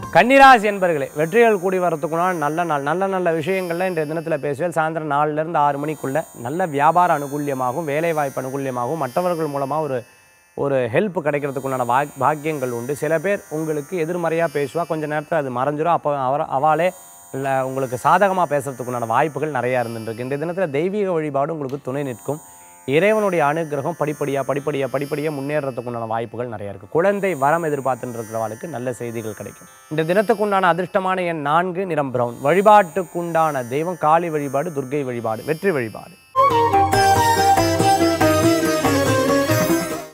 கன்னிராசி என்பர்களே வெற்றிகள் கூடி வரத்துக்குள்ள நல்ல நாள் நல்ல நல்ல விஷயங்கள்ல இன்றைய தினத்தில் பேசுவேன் சாயந்தரம் நாலுலேருந்து ஆறு மணிக்குள்ள நல்ல வியாபார அனுகூல்யமாகவும் வேலை வாய்ப்பு அனுகூல்யமாகவும் மற்றவர்கள் மூலமாக ஒரு ஒரு ஹெல்ப் கிடைக்கிறதுக்குண்டான வா பாக்கியங்கள் உண்டு சில பேர் உங்களுக்கு எதிர்மறையாக பேசுவா கொஞ்ச நேரத்தில் அது மறைஞ்சிரும் அப்போ அவர் அவாளே இல்லை உங்களுக்கு சாதகமாக பேசுறதுக்குண்டான வாய்ப்புகள் நிறையா இருந்துருக்கு இந்த தினத்தில் தெய்வீக வழிபாடு உங்களுக்கு துணை நிற்கும் இறைவனுடைய அனுகிரகம் படிப்படியாக படிப்படியாக படிப்படியாக முன்னேறதுக்குண்டான வாய்ப்புகள் நிறையா இருக்குது குழந்தை வரம் எதிர்பார்த்துட்டு இருக்கிறவளுக்கு நல்ல செய்திகள் கிடைக்கும் இந்த தினத்துக்குண்டான அதிர்ஷ்டமான எண் நான்கு நிறம் பிரவுன் வழிபாட்டுக்குண்டான தெய்வம் காளி வழிபாடு துர்க்கை வழிபாடு வெற்றி வழிபாடு